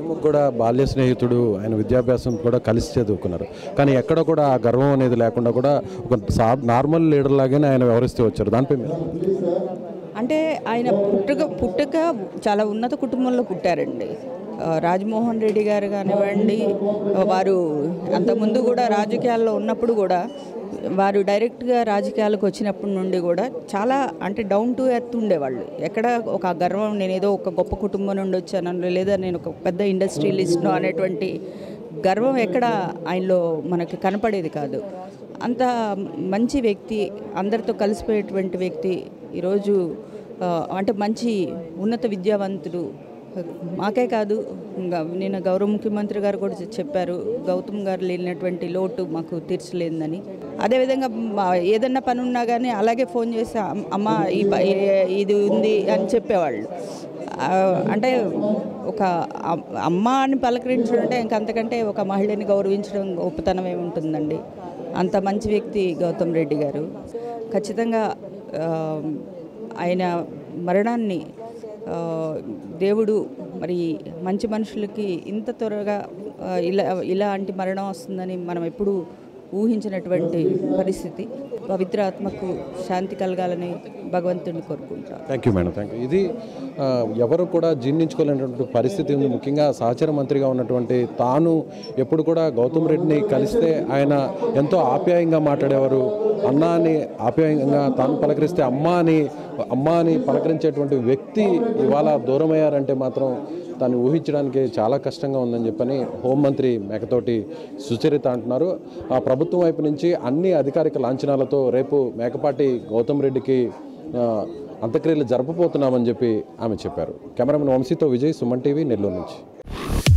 షణ్ముఖ్ కూడా బాల్య స్నేహితుడు ఆయన విద్యాభ్యాసం కూడా కలిసి చదువుకున్నారు కానీ ఎక్కడ కూడా ఆ గర్వం అనేది లేకుండా కూడా ఒక సా నార్మల్ లీడర్ లాగానే ఆయన వ్యవహరిస్తూ వచ్చారు దానిపై మీరు అంటే ఆయన పుట్టుక పుట్టుక చాలా ఉన్నత కుటుంబంలో పుట్టారండి ఆ, రాజమోహన్ రెడ్డి గారు కానివ్వండి వారు అంతకుముందు కూడా రాజకీయాల్లో ఉన్నప్పుడు కూడా వారు డైరెక్ట్గా రాజకీయాలకు వచ్చినప్పటి నుండి కూడా చాలా అంటే డౌన్ టు ఎర్త్ ఉండేవాళ్ళు ఎక్కడ ఒక గర్వం నేను ఏదో ఒక గొప్ప కుటుంబం నుండి వచ్చాను లేదా నేను ఒక పెద్ద ఇండస్ట్రియలిస్ట్ను అనేటువంటి గర్వం ఎక్కడ ఆయనలో మనకి కనపడేది కాదు అంత మంచి వ్యక్తి అందరితో కలిసిపోయేటువంటి వ్యక్తి ఈరోజు ఆ, అంటే మంచి ఉన్నత విద్యావంతుడు మాకే కాదు ఇంకా నిన్న గౌరవ ముఖ్యమంత్రి గారు కూడా చెప్పారు గౌతమ్ గారు లేనటువంటి లోటు మాకు తీర్చలేదని అదేవిధంగా మా- ఏదన్నా పని ఉన్నా కానీ అలాగే ఫోన్ చేసి "అమ్- అమ్మ ఈ ప- ఏ- ఇది ఉంది అని చెప్పేవాళ్ళు ఆ, అంటే ఒక అమ్- అమ్మ అని పలకరించడం అంటే ఇంక అంతకంటే ఒక మహిళని గౌరవించడం గొప్పతనం ఏముంటుందండి అంత మంచి వ్యక్తి గౌతమ్ రెడ్డి గారు ఖచ్చితంగా ఆ, ఆయన మరణాన్ని ఆ, దేవుడు మరి మంచి మనుషులకి ఇంత త్వరగా ఆ, ఇలా ఇలాంటి మరణం వస్తుందని మనం ఎప్పుడూ ఊహించినటువంటి పరిస్థితి పవిత్ర ఆత్మకు శాంతి కలగాలని భగవంతుడిని కోరుకుంటాం thank you madam thank you ఇది ఆ, ఎవరు కూడా జీర్ణించుకోలేనటువంటి పరిస్థితి ఉంది ముఖ్యంగా సహచర మంత్రిగా ఉన్నటువంటి తాను ఎప్పుడు కూడా గౌతమ్ రెడ్డిని కలిస్తే ఆయన ఎంతో ఆప్యాయంగా మాట్లాడేవారు అన్న అని ఆప్యాయంగా తాను పలకరిస్తే అమ్మ అని అమ్మ అని పలకరించేటువంటి వ్యక్తి ఇవాళ దూరం అయ్యారంటే మాత్రం దాన్ని ఊహించడానికి చాలా కష్టంగా ఉందని చెప్పని హోంమంత్రి మేకతోటి సుచరిత అంటున్నారు ఆ ప్రభుత్వం వైపు నుంచి అన్ని అధికారిక లాంఛనాలతో రేపు మేకపాటి గౌతమ్ రెడ్డికి ఆ, అంత్యక్రియలు జరపబోతున్నామని చెప్పి ఆమె చెప్పారు కెమెరామెన్ వంశీతో విజయ్ సుమన్ టీవీ నెల్లూరు నుంచి